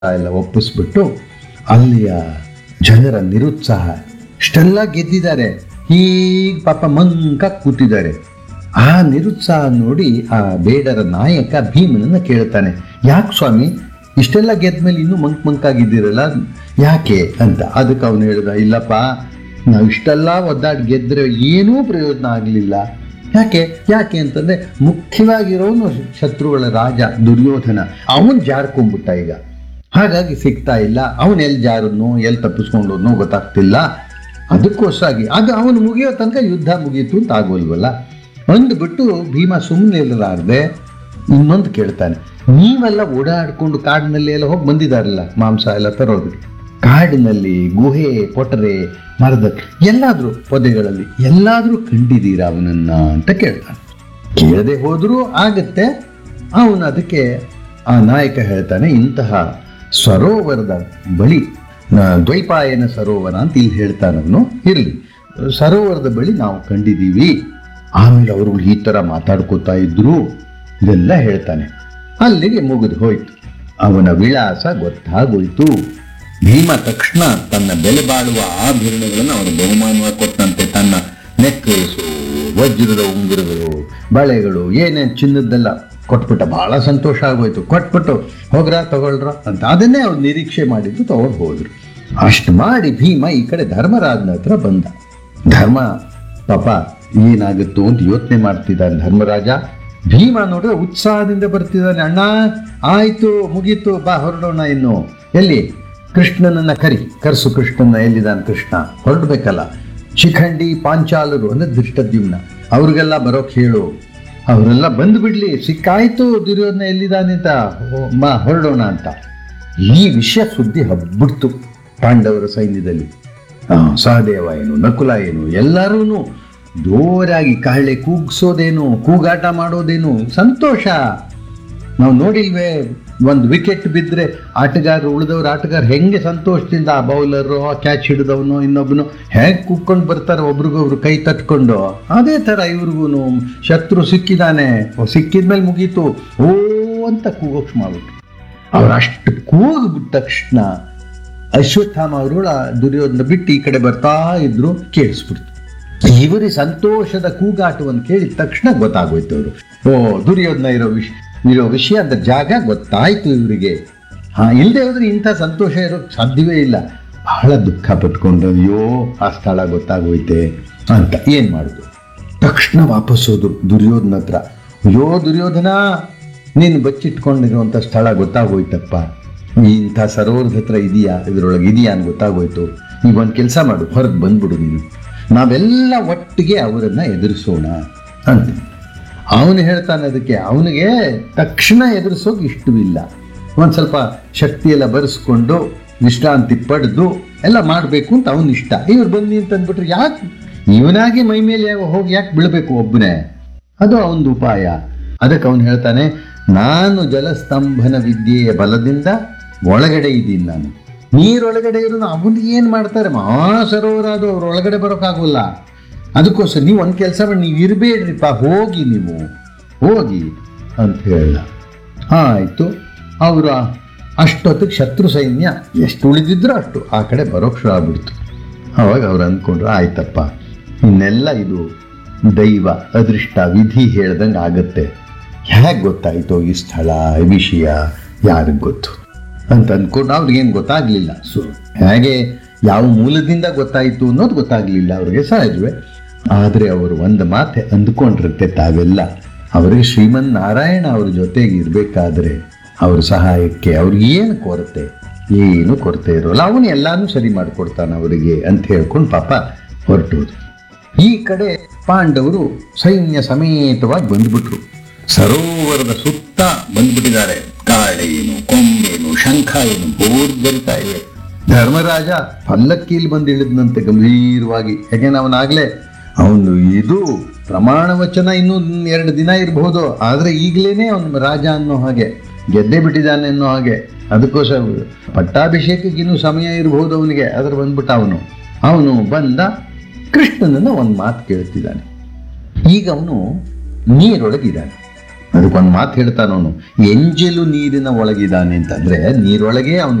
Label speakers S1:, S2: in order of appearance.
S1: ಎಲ್ಲ ಒಪ್ಪಿಸ್ಬಿಟ್ಟು ಅಲ್ಲಿಯ ಜನರ ನಿರುತ್ಸಾಹ ಇಷ್ಟೆಲ್ಲ ಗೆದ್ದಿದ್ದಾರೆ ಹೀಗೆ ಪಾಪ ಮಂಕ ಕೂತಿದ್ದಾರೆ ಆ ನಿರುತ್ಸಾಹ ನೋಡಿ ಆ ಬೇಡರ ನಾಯಕ ಭೀಮನನ್ನ ಕೇಳ್ತಾನೆ ಯಾಕೆ ಸ್ವಾಮಿ ಇಷ್ಟೆಲ್ಲ ಗೆದ್ಮೇಲೆ ಇನ್ನೂ ಮಂಕ್ ಮಂಕಾಗಿದ್ದೀರಲ್ಲ ಯಾಕೆ ಅಂತ ಅದಕ್ಕೆ ಅವನು ಹೇಳ್ದ ಇಲ್ಲಪ್ಪ ನಾವು ಇಷ್ಟೆಲ್ಲ ಒದ್ದಾಡಿ ಗೆದ್ರೆ ಏನೂ ಪ್ರಯೋಜನ ಆಗಲಿಲ್ಲ ಯಾಕೆ ಯಾಕೆ ಅಂತಂದ್ರೆ ಮುಖ್ಯವಾಗಿರೋನು ಶತ್ರುಗಳ ರಾಜ ದುರ್ಯೋಧನ ಅವನ್ ಜಾರ್ಕೊಂಡ್ಬಿಟ್ಟ ಈಗ ಹಾಗಾಗಿ ಸಿಗ್ತಾ ಇಲ್ಲ ಅವನು ಎಲ್ಲಿ ಜಾರದ್ನೋ ಎಲ್ಲಿ ತಪ್ಪಿಸ್ಕೊಂಡೋದ್ನೋ ಗೊತ್ತಾಗ್ತಿಲ್ಲ ಅದಕ್ಕೋಸ್ಕರಾಗಿ ಅದು ಅವನು ಮುಗಿಯೋ ತನಕ ಯುದ್ಧ ಮುಗೀತು ಅಂತ ಆಗೋಲ್ವಲ್ಲ ಅಂದ್ಬಿಟ್ಟು ಭೀಮ ಸುಮ್ಮನೆ ಇರಲಾರ್ದೆ ಇನ್ನೊಂದು ಕೇಳ್ತಾನೆ ನೀವೆಲ್ಲ ಓಡಾಡ್ಕೊಂಡು ಕಾಡಿನಲ್ಲಿ ಎಲ್ಲ ಹೋಗಿ ಬಂದಿದಾರಲ್ಲ ಮಾಂಸ ಎಲ್ಲ ತರೋದು ಕಾಡಿನಲ್ಲಿ ಗುಹೆ ಪೊಟರೆ ಮರದ ಎಲ್ಲಾದ್ರೂ ಪೊದೆಗಳಲ್ಲಿ ಎಲ್ಲಾದ್ರೂ ಕಂಡಿದ್ದೀರಾ ಅವನನ್ನ ಅಂತ ಕೇಳ್ತಾನೆ ಕೇಳದೆ ಹೋದ್ರೂ ಆಗತ್ತೆ ಅವನು ಅದಕ್ಕೆ ಆ ನಾಯಕ ಹೇಳ್ತಾನೆ ಇಂತಹ ಸರೋವರದ ಬಳಿ ನ- ದ್ವೈಪಾಯನ ಸರೋವರ ಅಂತ ಇಲ್ಲಿ ಹೇಳ್ತಾನವನು ಇರಲಿ ಸರೋವರದ ಬಳಿ ನಾವು ಕಂಡಿದ್ದೀವಿ ಆಮೇಲೆ ಅವರು ಈ ಥರ ಮಾತಾಡ್ಕೋತಾ ಇದ್ರು ಇದೆಲ್ಲ ಹೇಳ್ತಾನೆ ಅಲ್ಲಿಗೆ ಮುಗಿದು ಹೋಯ್ತು ಅವನ ವಿಳಾಸ ಗೊತ್ತಾಗೋಯ್ತು ಭೀಮ ತಕ್ಷಣ ತನ್ನ ಬೆಲೆ ಬಾಳುವ ಆಭರಣಗಳನ್ನು ಅವನು ಬಹುಮಾನವಾಗಿ ಕೊಟ್ಟಂತೆ ತನ್ನ ನೆಕ್ಲೇಸು ವಜ್ರದ ಉಂಗುರಗಳು ಬಳೆಗಳು ಏನೇನು ಚಿನ್ನದ್ದೆಲ್ಲ ಕೊಟ್ಬಿಟ್ಟ ಬಹಳ ಸಂತೋಷ ಆಗೋಯ್ತು ಕೊಟ್ಬಿಟ್ಟು ಹೋಗ್ರ ತಗೊಳ್ರ ಅಂತ ಅದನ್ನೇ ಅವ್ರು ನಿರೀಕ್ಷೆ ಮಾಡಿದ್ದು ತಗೊಂಡು ಹೋದ್ರು ಅಷ್ಟು ಮಾಡಿ ಭೀಮ ಈ ಕಡೆ ಧರ್ಮರಾಜನ ಹತ್ರ ಬಂದ ಧರ್ಮ ಪಾಪ ಏನಾಗುತ್ತೋ ಅಂತ ಯೋಚನೆ ಮಾಡ್ತಿದ್ದಾನೆ ಧರ್ಮರಾಜ ಭೀಮ ನೋಡಿದ್ರೆ ಉತ್ಸಾಹದಿಂದ ಬರ್ತಿದ್ದಾನೆ ಅಣ್ಣ ಆಯ್ತು ಮುಗೀತು ಬಾ ಹೊರಡೋಣ ಇನ್ನು ಎಲ್ಲಿ ಕೃಷ್ಣನನ್ನ ಕರಿ ಕರ್ಸು ಕೃಷ್ಣನ ಎಲ್ಲಿದ್ದಾನೆ ಕೃಷ್ಣ ಹೊರಡ್ಬೇಕಲ್ಲ ಶಿಖಂಡಿ ಪಾಂಚಾಲರು ಅಂದ್ರೆ ದೃಷ್ಟದ್ಯುಮ್ನ ಅವ್ರಿಗೆಲ್ಲ ಬರೋಕ್ ಹೇಳು ಅವರೆಲ್ಲ ಬಂದು ಬಿಡ್ಲಿ ಸಿಕ್ಕಾಯ್ತು ದುರ್ಯೋಧನ ಎಲ್ಲಿದ್ದಾನೆ ಅಂತ ಹೋ- ಮಾ ಹೊರಡೋಣ ಅಂತ ಈ ವಿಷಯ ಸುದ್ದಿ ಹಬ್ಬಿಡ್ತು ಪಾಂಡವರ ಸೈನ್ಯದಲ್ಲಿ ಆ, ಸಹದೇವ ಏನು ನಕುಲ ಏನು ಎಲ್ಲರೂ ಜೋರಾಗಿ ಕಹಳೆ ಕೂಗ್ಸೋದೇನು ಕೂಗಾಟ ಮಾಡೋದೇನು ಸಂತೋಷ ನಾವು ನೋಡಿಲ್ವೇ ಒಂದು ವಿಕೆಟ್ ಬಿದ್ದರೆ ಆಟಗಾರರು ಉಳಿದವ್ರ ಆಟಗಾರ ಹೆಂಗೆ ಸಂತೋಷದಿಂದ ಆ ಬೌಲರು ಆ ಕ್ಯಾಚ್ ಹಿಡಿದವನು ಇನ್ನೊಬ್ಬನು ಹೇಗೆ ಕೂಗ್ಕೊಂಡು ಬರ್ತಾರೆ ಒಬ್ರಿಗೊಬ್ರು ಕೈ ತಟ್ಕೊಂಡು ಅದೇ ಥರ ಇವ್ರಿಗೂ ಶತ್ರು ಸಿಕ್ಕಿದಾನೆ ಓ, ಸಿಕ್ಕಿದ್ಮೇಲೆ ಮುಗೀತು ಓ ಅಂತ ಕೂಗೋಕ್ಷ ಮಾಡ್ಬಿಟ್ರು ಅವ್ರು ಅಷ್ಟು ಕೂಗ್ಬಿಟ್ಟ ತಕ್ಷಣ ಅಶ್ವತ್ಥಾಮ ಅವರು ದುರ್ಯೋಧನ ಬಿಟ್ಟು ಈ ಕಡೆ ಬರ್ತಾ ಇದ್ರು ಕೇಳಿಸ್ಬಿಡ್ತು ಇವರಿ ಸಂತೋಷದ ಕೂಗಾಟವನ್ನು ಕೇಳಿದ ತಕ್ಷಣ ಗೊತ್ತಾಗೋಯ್ತು ಅವರು ಓ ದುರ್ಯೋಧನ ಇರೋ ವಿಷ ಇರೋ ವಿಷಯ ಅಂದ್ರೆ ಜಾಗ ಗೊತ್ತಾಯ್ತು ಇವರಿಗೆ ಹಾ ಇಲ್ಲದೆ ಹೋದ್ರೆ ಇಂಥ ಸಂತೋಷ ಇರೋಕ್ಕೆ ಸಾಧ್ಯವೇ ಇಲ್ಲ ಬಹಳ ದುಃಖ ಪಟ್ಕೊಂಡು ಅಯ್ಯೋ ಆ ಸ್ಥಳ ಗೊತ್ತಾಗೋಯ್ತೆ ಅಂತ ಏನ್ ಮಾಡುದು ತಕ್ಷಣ ವಾಪಸ್ ಹೋದ್ರು ದುರ್ಯೋಧನ ಹತ್ರ ಅಯ್ಯೋ ದುರ್ಯೋಧನ ನೀನು ಬಚ್ಚಿಟ್ಕೊಂಡಿರುವಂಥ ಸ್ಥಳ ಗೊತ್ತಾಗೋಯ್ತಪ್ಪ ಇಂಥ ಸರೋವರದ ಹತ್ರ ಇದೆಯಾ ಇದರೊಳಗೆ ಇದೆಯಾ ಅಂತ ಗೊತ್ತಾಗೋಯ್ತು ಈಗ ಒಂದು ಕೆಲಸ ಮಾಡು ಹೊರಗೆ ಬಂದ್ಬಿಡು ನೀನು ನಾವೆಲ್ಲ ಒಟ್ಟಿಗೆ ಅವರನ್ನ ಎದುರಿಸೋಣ ಅಂತ ಅವನು ಹೇಳ್ತಾನೆ ಅದಕ್ಕೆ ಅವನಿಗೆ ತಕ್ಷಣ ಎದುರಿಸೋಕೆ ಇಷ್ಟವಿಲ್ಲ ಒಂದು ಸ್ವಲ್ಪ ಶಕ್ತಿ ಎಲ್ಲ ಬರೆಸ್ಕೊಂಡು ವಿಶ್ರಾಂತಿ ಪಡೆದು ಎಲ್ಲ ಮಾಡಬೇಕು ಅಂತ ಅವನ ಇಷ್ಟ ಇವ್ರು ಬನ್ನಿ ಅಂತ ಅಂದ್ಬಿಟ್ರೆ ಯಾಕೆ ಇವನಾಗಿ ಮೈ ಮೇಲೆ ಯಾವ- ಹೋಗಿ ಯಾಕೆ ಬೀಳ್ಬೇಕು ಒಬ್ಬನೇ ಅದು ಅವನದು ಉಪಾಯ ಅದಕ್ಕೆ ಅವನು ಹೇಳ್ತಾನೆ ನಾನು ಜಲಸ್ತಂಭನ ವಿದ್ಯೆಯ ಬಲದಿಂದ ಒಳಗಡೆ ಇದ್ದೀನಿ ನಾನು ನೀರೊಳಗಡೆ ಇರೋನು ಅವನು ಏನು ಮಾಡ್ತಾರೆ ಮಹಾ ಸರೋವರ ಅದು ಅವ್ರ ಒಳಗಡೆ ಬರೋಕ್ಕಾಗೋಲ್ಲ ಅದಕ್ಕೋಸ್ಕರ ನೀವು ಒಂದು ಕೆಲಸ ಮಾಡಿ ನೀವು ಇರಬೇಡ್ರಿಪ್ಪ ಹೋಗಿ ನೀವು ಹೋಗಿ ಅಂತ ಹೇಳ ಆಯಿತು ಅವರು ಅಷ್ಟೊತ್ತಿಗೆ ಶತ್ರು ಸೈನ್ಯ ಎಷ್ಟು ಉಳಿದಿದ್ರೋ ಅಷ್ಟು ಆ ಕಡೆ ಬರೋಕ್ ಶುರು ಆಗ್ಬಿಡ್ತು ಅವಾಗ ಅವ್ರು ಅಂದ್ಕೊಂಡ್ರು ಆಯ್ತಪ್ಪ ಇನ್ನೆಲ್ಲ ಇದು ದೈವ ಅದೃಷ್ಟ ವಿಧಿ ಹೇಳ್ದಂಗೆ ಆಗತ್ತೆ ಹೇಗೆ ಗೊತ್ತಾಯ್ತು ಈ ಸ್ಥಳ ಈ ವಿಷಯ ಯಾರಿಗೆ ಗೊತ್ತು ಅಂತ ಅಂದ್ಕೊಂಡು ಅವ್ರಿಗೇನು ಗೊತ್ತಾಗ್ಲಿಲ್ಲ ಸೊ ಹೇಗೆ ಯಾವ ಮೂಲದಿಂದ ಗೊತ್ತಾಯಿತು ಅನ್ನೋದು ಗೊತ್ತಾಗ್ಲಿಲ್ಲ ಅವ್ರಿಗೆ ಸಹಜವೇ ಆದರೆ ಅವರು ಒಂದು ಮಾತೆ ಅಂದ್ಕೊಂಡಿರುತ್ತೆ ತಾವೆಲ್ಲ ಅವರಿಗೆ ಶ್ರೀಮನ್ ನಾರಾಯಣ ಅವ್ರ ಜೊತೆಗೆ ಇರಬೇಕಾದ್ರೆ ಅವ್ರ ಸಹಾಯಕ್ಕೆ ಅವ್ರಿಗೆ ಏನು ಕೊರತೆ ಏನು ಕೊರತೆ ಇರೋಲ್ಲ ಅವನು ಎಲ್ಲಾನು ಸರಿ ಮಾಡಿಕೊಡ್ತಾನೆ ಅವರಿಗೆ ಅಂತ ಹೇಳ್ಕೊಂಡು ಪಾಪ ಹೊರಟೋದು ಈ ಕಡೆ ಪಾಂಡವರು ಸೈನ್ಯ ಸಮೇತವಾಗಿ ಬಂದ್ಬಿಟ್ರು ಸರೋವರದ ಸುತ್ತ ಬಂದ್ಬಿಟ್ಟಿದ್ದಾರೆ ಕಾಳೇನು ಕೊಂಬೇನು ಶಂಖ ಏನು ಬೋರ್ಗರಿತಾ ಇವೆ ಧರ್ಮರಾಜ ಪಲ್ಲಕ್ಕಿಲಿ ಬಂದು ಇಳಿದ್ನಂತೆ ಗಂಭೀರವಾಗಿ ಯಾಕೆಂದ್ರೆ ಅವನಾಗ್ಲೇ ಅವನು ಇದು ಪ್ರಮಾಣ ವಚನ ಇನ್ನೂ ಎರಡು ದಿನ ಇರಬಹುದು ಆದ್ರೆ ಈಗಲೇನೆ ಅವನು ರಾಜ ಅನ್ನೋ ಹಾಗೆ ಗೆದ್ದೆ ಬಿಟ್ಟಿದ್ದಾನೆ ಅನ್ನೋ ಹಾಗೆ ಅದಕ್ಕೋಸ್ಕರ ಪಟ್ಟಾಭಿಷೇಕಕ್ಕೆ ಇನ್ನೂ ಸಮಯ ಇರಬಹುದು ಅವನಿಗೆ ಅದ್ರ ಬಂದ್ಬಿಟ್ಟ ಅವನು ಅವನು ಬಂದ ಕೃಷ್ಣನನ್ನ ಒಂದು ಮಾತು ಕೇಳ್ತಿದ್ದಾನೆ ಈಗ ಅವನು ನೀರೊಳಗಿದ್ದಾನೆ ಅದಕ್ಕೊಂದು ಮಾತು ಹೇಳ್ತಾನವನು ಎಂಜಲು ನೀರಿನ ಒಳಗಿದ್ದಾನೆ ಅಂತಂದ್ರೆ ನೀರೊಳಗೆ ಅವನು